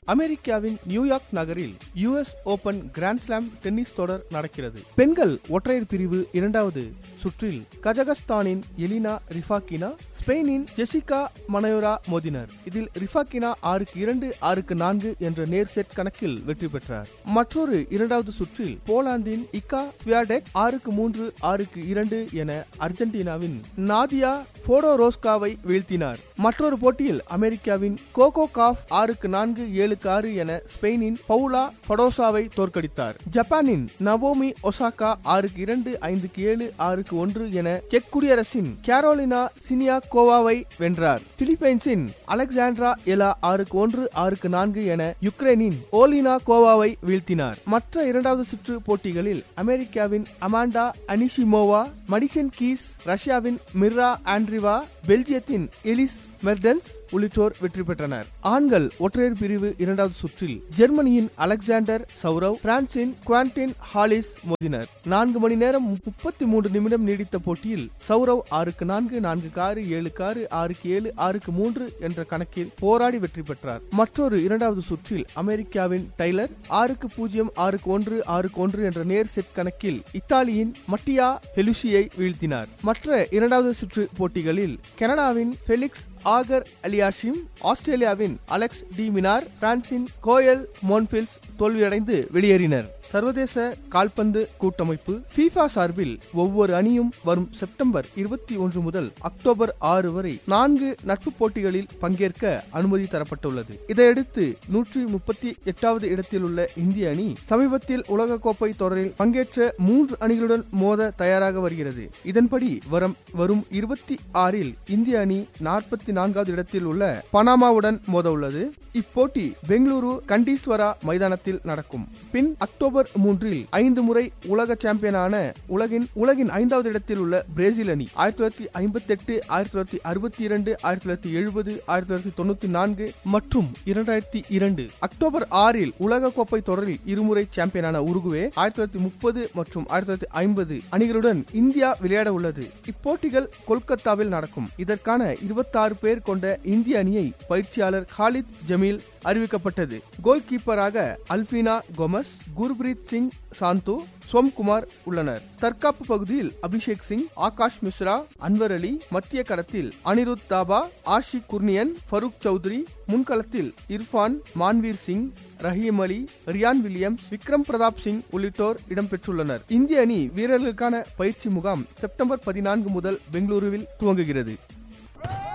அமெரிக்காவின் நியூயார்க் நகரில் US open grand slam tennis தொடர் நடக்கிறது பெண்கள் ஒற்றையர் பிரிவு இரண்டாவது சுற்றில் கஜகஸ்தானின் எலினா ரிஃபாக்கினா ஸ்பெயினின் ஜெசிகா மனயோரா மோதினர் இதில் ரிஃபாக்கினா ஆறுக்கு இரண்டு ஆறுக்கு நான்கு என்ற நேர் செட் கணக்கில் வெற்றி பெற்றார் மற்றொரு இரண்டாவது சுற்றில் போலாந்தின் இக்கா ஸ்வியாடெக் ஆறுக்கு மூன்று ஆறுக்கு இரண்டு என அர்ஜென்டினாவின் நாதியா போடோரோஸ்காவை வீழ்த்தினார் மற்றொரு போட்டியில் அமெரிக்காவின் கோகோ காஃப் ஆறுக்கு நான்கு ஏழுக்கு ஆறு என ஸ்பெயினின் பவுலா படோசாவை தோற்கடித்தார் ஜப்பானின் நவோமி ஒசாகா ஆறுக்கு இரண்டு ஐந்துக்கு ஏழு ஆறுக்கு ஒன்று என செக் குடியரசின் கேரோலினா சினியா கோவாவை வென்றார் பிலிப்பைன்ஸின் அலெக்சாண்ட்ரா எலா ஆறுக்கு ஒன்று ஆறுக்கு நான்கு என யுக்ரைனின் ஓலினா கோவாவை வீழ்த்தினார் மற்ற இரண்டாவது சுற்று போட்டிகளில் அமெரிக்காவின் அமாண்டா அனிஷிமோவா மடிசன் கீஸ் ரஷ்யாவின் மிர்ரா ஆண்ட்ரிவா பெல்ஜியத்தின் எலிஸ் மெர்டன்ஸ் உள்ளிட்டோர் வெற்றி பெற்றனர் ஆண்கள் ஒற்றையர் பிரிவு இரண்டாவது சுற்றில் ஜெர்மனியின் அலெக்சாண்டர் சௌரவ் பிரான்சின் குவான்டின் ஹாலிஸ் மோதினர் நான்கு மணி நேரம் முப்பத்தி மூன்று நிமிடம் நீடித்த போட்டியில் சௌரவ் ஆறுக்கு நான்கு நான்குக்கு ஆறு ஏழுக்கு ஆறு ஆறுக்கு ஏழு ஆறுக்கு மூன்று என்ற கணக்கில் போராடி வெற்றி பெற்றார் மற்றொரு இரண்டாவது சுற்றில் அமெரிக்காவின் டைலர் ஆறுக்கு பூஜ்ஜியம் ஆறுக்கு ஒன்று ஆறுக்கு ஒன்று என்ற நேர் செட் கணக்கில் இத்தாலியின் மட்டியா பெலுசியை வீழ்த்தினார் மற்ற இரண்டாவது சுற்று போட்டிகளில் கனடாவின் பெலிக்ஸ் ஆகர் அலியாஷிம் ஆஸ்திரேலியாவின் அலெக்ஸ் டி மினார் பிரான்சின் கோயல் மோன்பில்ஸ் தோல்வியடைந்து வெளியேறினர் சர்வதேச கால்பந்து கூட்டமைப்பு FIFA சார்பில் ஒவ்வொரு அணியும் வரும் செப்டம்பர் இருபத்தி ஒன்று முதல் அக்டோபர் ஆறு வரை நான்கு நட்பு போட்டிகளில் பங்கேற்க அனுமதி தரப்பட்டுள்ளது இதையடுத்து நூற்றி முப்பத்தி எட்டாவது இடத்தில் உள்ள இந்திய அணி சமீபத்தில் உலகக்கோப்பை தொடரில் பங்கேற்ற மூன்று அணிகளுடன் மோத தயாராக வருகிறது இதன்படி வரும் வரும் இருபத்தி ஆறில் இந்திய அணி நாற்பத்தி நான்காவது இடத்தில் உள்ள பனாமாவுடன் மோத உள்ளது இப்போட்டி பெங்களூரு கண்டீஸ்வரா மைதானத்தில் நடக்கும் பின் அக்டோபர் மூன்றில் ஐந்து முறை உலக சாம்பியனான உலகின் உலகின் ஐந்தாவது இடத்தில் உள்ள பிரேசில் அணி ஆயிரத்தி தொள்ளாயிரத்தி ஐம்பத்தி எட்டு ஆயிரத்தி தொள்ளாயிரத்தி அறுபத்தி இரண்டு ஆயிரத்தி தொள்ளாயிரத்தி எழுபது ஆயிரத்தி தொள்ளாயிரத்தி தொண்ணூத்தி நான்கு மற்றும் இரண்டாயிரத்தி இரண்டு அக்டோபர் ஆறில் உலக கோப்பை தொடரில் இருமுறை சாம்பியனான உருகுவே ஆயிரத்தி தொள்ளாயிரத்தி முப்பது மற்றும் ஆயிரத்தி தொள்ளாயிரத்தி ஐம்பது அணிகளுடன் இந்தியா விளையாட உள்ளது இப்போட்டிகள் கொல்கத்தாவில் நடக்கும் இதற்கான இருபத்தாறு பேர் கொண்ட இந்திய அணியை பயிற்சியாளர் காலித் ஜமீல் அறிவிக்கப்பட்டது கோல் கீப்பராக அல்பீனா கோமஸ் குர்பிரீத் சிங் சாந்து சோம்குமார் உள்ளனர் தற்காப்பு பகுதியில் அபிஷேக் சிங் ஆகாஷ் மிஸ்ரா அன்வர் அலி மத்திய கடத்தில் அனிருத் தாபா ஆஷிக் குர்னியன் ஃபருக் சௌத்ரி முன்களத்தில் இர்ஃபான் மான்வீர் சிங் ரஹீம் அலி ரியான் வில்லியம்ஸ் விக்ரம் பிரதாப் சிங் உள்ளிட்டோர் இடம்பெற்றுள்ளனர் இந்திய அணி வீரர்களுக்கான பயிற்சி முகாம் செப்டம்பர் பதினான்கு முதல் பெங்களூருவில் துவங்குகிறது